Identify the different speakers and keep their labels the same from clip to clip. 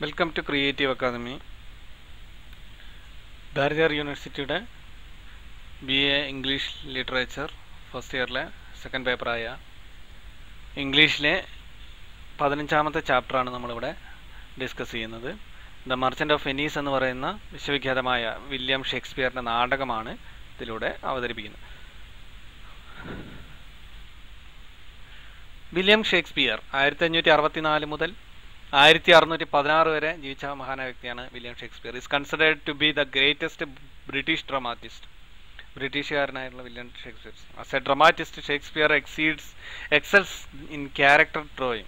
Speaker 1: welcome to creative academy ബാരിയർ യൂണിവേഴ്സിറ്റിയുടെ B A English literature first ഇയറിലെ സെക്കൻഡ് പേപ്പറായ ഇംഗ്ലീഷിലെ പതിനഞ്ചാമത്തെ ചാപ്റ്ററാണ് നമ്മളിവിടെ ഡിസ്കസ് ചെയ്യുന്നത് ദ മർച്ചൻ്റ് ഓഫ് വെനീസ് എന്ന് പറയുന്ന വിശ്വവിഖ്യാതമായ വില്യം ഷേക്സ്പിയറിൻ്റെ നാടകമാണ് ഇതിലൂടെ അവതരിപ്പിക്കുന്നത് വില്യം ഷേക്സ്പിയർ ആയിരത്തി അഞ്ഞൂറ്റി അറുപത്തിനാല് മുതൽ ആയിരത്തി അറുന്നൂറ്റി പതിനാറ് വരെ ജീവിച്ച മഹാനായ വ്യക്തിയാണ് William Shakespeare is considered to be the greatest British dramatist ബ്രിട്ടീഷുകാരനായിട്ടുള്ള William Shakespeare as a dramatist Shakespeare exceeds excels in character drawing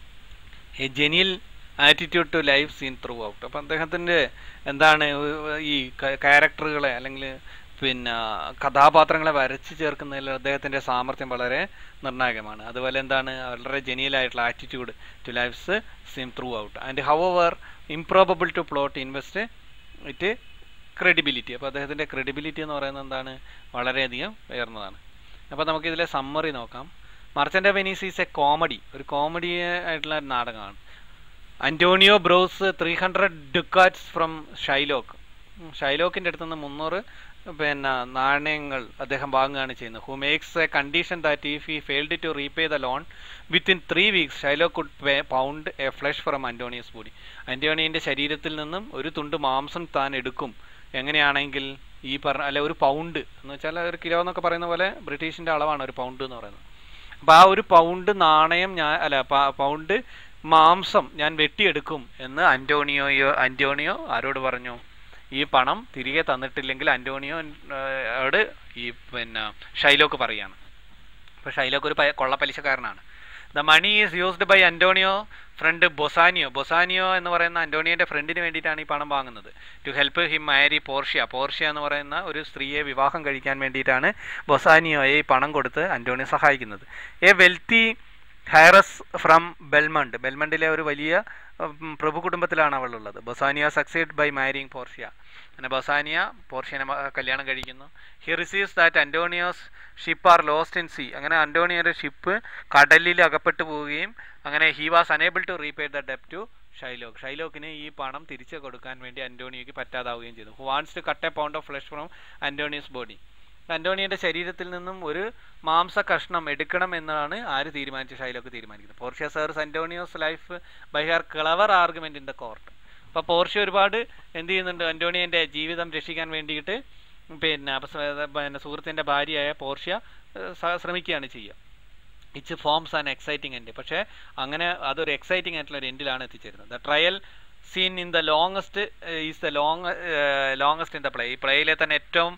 Speaker 1: a genial attitude to life seen throughout അപ്പം അദ്ദേഹത്തിൻ്റെ എന്താണ് ഈ ക്യാരക്ടറുകളെ അല്ലെങ്കിൽ പിന്നെ കഥാപാത്രങ്ങളെ വരച്ചു ചേർക്കുന്നതിൽ അദ്ദേഹത്തിൻ്റെ സാമർഥ്യം വളരെ നിർണായകമാണ് അതുപോലെ എന്താണ് വളരെ ജെനിയലായിട്ടുള്ള attitude to life's seen throughout and however improbable to plot invest it credibility അപ്പോൾ അദ്ദേഹത്തിൻ്റെ ക്രെഡിബിലിറ്റി എന്ന് പറയുന്നത് എന്താണ് വളരെയധികം ഉയർന്നതാണ് അപ്പോൾ നമുക്കിതിലെ സമ്മറി നോക്കാം merchant Venice is a comedy ഒരു കോമഡി ആയിട്ടുള്ള ഒരു നാടകമാണ് Antonio borrows three hundred ducats from Shylock ഷൈലോക്കിൻ്റെ അടുത്ത് നിന്ന് മുന്നൂറ് പിന്നെ നാണയങ്ങൾ അദ്ദേഹം വാങ്ങുകയാണ് ചെയ്യുന്നത് who makes a condition that if he failed to repay the loan within three weeks Shylock could pay pound a flesh from Antonio's body അന്റോണിയൻ്റെ ശരീരത്തിൽ നിന്നും ഒരു തുണ്ട് മാംസം താൻ എടുക്കും എങ്ങനെയാണെങ്കിൽ ഈ പറഞ്ഞ അല്ല ഒരു പൗണ്ട് എന്ന് വെച്ചാൽ ഒരു കിലോ എന്നൊക്കെ പറയുന്ന പോലെ ബ്രിട്ടീഷിൻ്റെ അളവാണ് ഒരു പൗണ്ട് എന്ന് പറയുന്നത് അപ്പോൾ ആ ഒരു പൗണ്ട് നാണയം ഞാൻ അല്ല പൗണ്ട് മാംസം ഞാൻ വെട്ടിയെടുക്കും എന്ന് അന്റോണിയോയോ അന്റോണിയോ ആരോട് പറഞ്ഞു ഈ പണം തിരികെ തന്നിട്ടില്ലെങ്കിൽ അന്റോണിയോയോട് ഈ പിന്നെ ഷൈലോക്ക് പറയാണ് അപ്പോൾ ഷൈലോക്ക് ഒരു കൊള്ളപ്പലിശക്കാരനാണ് the money is used by Antonio friend Bassanio Bassanio എന്ന് പറയുന്ന അന്റോണിയോന്റെ ഫ്രണ്ടിന് വേണ്ടിയിട്ടാണ് ഈ പണം വാങ്ങുന്നത് to help him marry Portia Portia എന്ന് പറയുന്ന ഒരു സ്ത്രീയെ വിവാഹം കഴിക്കാൻ വേണ്ടിയിട്ടാണ് ബൊസാനിയോയെ ഈ പണം കൊടുത്ത് അന്റോണിയോ സഹായിക്കുന്നത് a wealthy heiress from Belmont ബെൽമണ്ടിലെ ഒരു വലിയ പ്രഭു കുടുംബത്തിലാണ് അവളുള്ളത് Bassanio succeed by marrying Portia അങ്ങനെ ബൊസാനിയ പോർഷ്യനെ കല്യാണം കഴിക്കുന്നു he receives that Antonio's ship are lost in sea അങ്ങനെ അന്റോണിയോയുടെ ഷിപ്പ് കടലിൽ അകപ്പെട്ടു പോവുകയും അങ്ങനെ he was unable to repay the debt to Shylock ഷൈലോക്കിന് ഈ പണം തിരിച്ചു കൊടുക്കാൻ വേണ്ടി അന്റോണിയോക്ക് പറ്റാതാവുകയും ചെയ്തു who wants to cut a pound of flesh from Antonio's body അന്റോണിയുടെ ശരീരത്തിൽ നിന്നും ഒരു മാംസ കഷ്ണം എടുക്കണം എന്നാണ് ആര് തീരുമാനിച്ച ഷൈലോക്ക് തീരുമാനിക്കുന്നത് പോർഷ്യ സേർസ് Antonio's life by her clever argument in the court അപ്പോൾ പോർഷ്യ ഒരുപാട് എന്ത് ചെയ്യുന്നുണ്ട് അന്റോണിയൻ്റെ ജീവിതം രക്ഷിക്കാൻ വേണ്ടിയിട്ട് പിന്നെ പിന്നെ സുഹൃത്തിൻ്റെ ഭാര്യയായ പോർഷ്യ ശ്രമിക്കുകയാണ് ചെയ്യുക it's forms an exciting end പക്ഷേ അങ്ങനെ അതൊരു എക്സൈറ്റിംഗ് ആയിട്ടുള്ള ഒരു എൻഡിലാണ് എത്തിച്ചേരുന്നത് the trial scene in the longest is the long longest in the play ഈ പ്ലേയിലെ തന്നെ ഏറ്റവും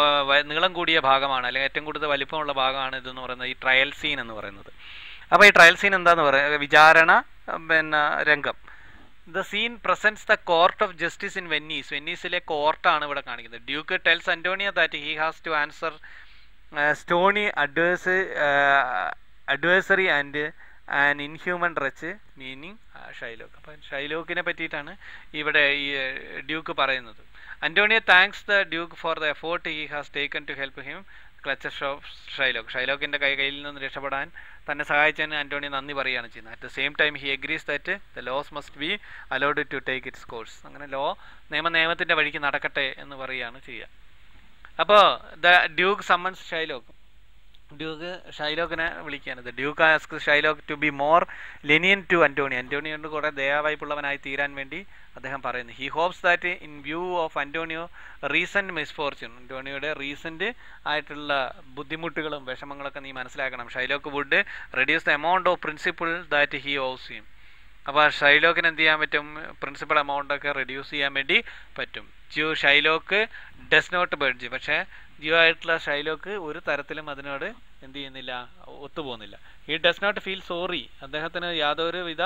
Speaker 1: നീളം കൂടിയ ഭാഗമാണ് അല്ലെങ്കിൽ ഏറ്റവും കൂടുതൽ വലിപ്പമുള്ള ഭാഗമാണ് ഇതെന്ന് പറയുന്നത് ഈ ട്രയൽ സീൻ എന്ന് പറയുന്നത് അപ്പോൾ ഈ ട്രയൽ സീൻ എന്താന്ന് പറയുക വിചാരണ പിന്നെ രംഗം the scene presence the court of justice in Venice വെന്നീസിലെ കോർട്ടാണ് ഇവിടെ കാണിക്കുന്നത് duke tells Antonio that he has to answer stony adverse adversary and an inhuman wretch meaning Shylock അപ്പം ഷൈലോക്കിനെ പറ്റിയിട്ടാണ് ഇവിടെ ഈ ഡ്യൂക്ക് പറയുന്നത് Antonio thanks the duke for the effort he has taken to help him clutches of Shylock ഷൈലോക്കിൻ്റെ കൈ കയ്യിൽ നിന്ന് രക്ഷപ്പെടാൻ തന്നെ സഹായിച്ചതിന് ആന്റോണി നന്ദി പറയുകയാണ് ചെയ്യുന്നത് at the same time he agrees that the laws must be allowed to take its course അങ്ങനെ ലോ നിയമ നിയമത്തിൻ്റെ വഴിക്ക് നടക്കട്ടെ എന്ന് പറയുകയാണ് ചെയ്യുക അപ്പോൾ the duke summons Shylock duke ഷൈലോക്കിനെ വിളിക്കുകയാണ് the duke ask Shylock to be more lenient to Antonio അന്റോണിയോട് കുറേ ദയാവായ്പുള്ളവനായി തീരാൻ വേണ്ടി അദ്ദേഹം പറയുന്നു he hopes that in view of Antonio recent misfortune അന്റോണിയോയുടെ റീസെൻറ്റ് ആയിട്ടുള്ള ബുദ്ധിമുട്ടുകളും വിഷമങ്ങളൊക്കെ നീ മനസ്സിലാക്കണം Shylock would reduce the amount of principal that he owes him അപ്പോൾ ഷൈലോക്കിന് എന്ത് ചെയ്യാൻ പറ്റും പ്രിൻസിപ്പൽ എമൗണ്ടൊക്കെ റെഡ്യൂസ് ചെയ്യാൻ വേണ്ടി പറ്റും Jew Shylock does not budge പക്ഷേ ജിയോ ആയിട്ടുള്ള ഷൈലോക്ക് ഒരു തരത്തിലും അതിനോട് എന്ത് ചെയ്യുന്നില്ല ഒത്തുപോകുന്നില്ല he does not feel sorry അദ്ദേഹത്തിന് യാതൊരു വിധ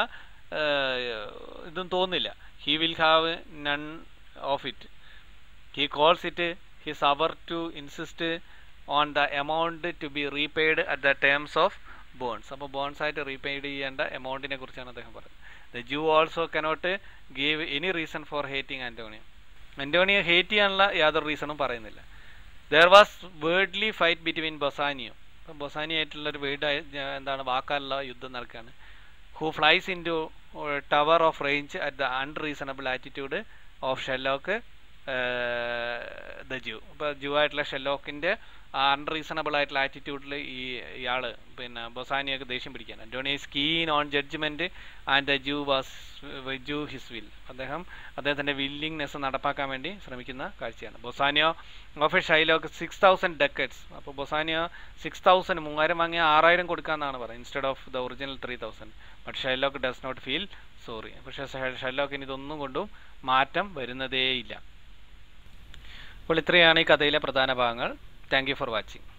Speaker 1: ഇതും തോന്നില്ല he will have none of it he calls it his humour to insist on the amount to be repaid at the terms of bonds അപ്പോൾ ബോൺസ് ആയിട്ട് റീപെയ്ഡ് ചെയ്യേണ്ട എമൗണ്ടിനെ കുറിച്ചാണ് അദ്ദേഹം പറയുന്നത് the Jew also cannot give any reason four hating Antonio Antonio hate ചെയ്യാനുള്ള യാതൊരു റീസണും പറയുന്നില്ല there was wordy fight between Bassanio അപ്പം ബൊസാനിയോ ആയിട്ടുള്ള ഒരു വേർഡ് എന്താണ് വാക്കാലുള്ള യുദ്ധം നടക്കുകയാണ് who flies in to tower of rage at the unreasonable attitude of Shylock the Jew ഇപ്പോൾ ജൂ ആയിട്ടുള്ള ഷെല്ലോക്കിൻ്റെ അൺറീസണബിൾ ആയിട്ടുള്ള ആറ്റിറ്റ്യൂഡിൽ ഈ ഇയാൾ പിന്നെ ബൊസാനിയൊക്കെ ദേഷ്യം പിടിക്കാൻ Antonio's keen on judgement and the Jew was Jew his will അദ്ദേഹം അദ്ദേഹത്തിൻ്റെ വില്ലിങ്നെസ് നടപ്പാക്കാൻ വേണ്ടി ശ്രമിക്കുന്ന കാഴ്ചയാണ് Bassanio of a Shylock six thousand ducats അപ്പോൾ ബൊസാനിയോ സിക്സ് തൗസൻഡ് മൂവായിരം വാങ്ങിയ ആറായിരം കൊടുക്കാമെന്നാണ് പറയുന്നത് instead of the original three thousand but Shylock does not feel sorry പക്ഷേ ഷൈലോക്കിന് ഇതൊന്നും കൊണ്ടും മാറ്റം വരുന്നതേയില്ല അപ്പോൾ ഇത്രയാണ് ഈ കഥയിലെ പ്രധാന ഭാഗങ്ങൾ താങ്ക് യു ഫോർ വാച്ചിങ്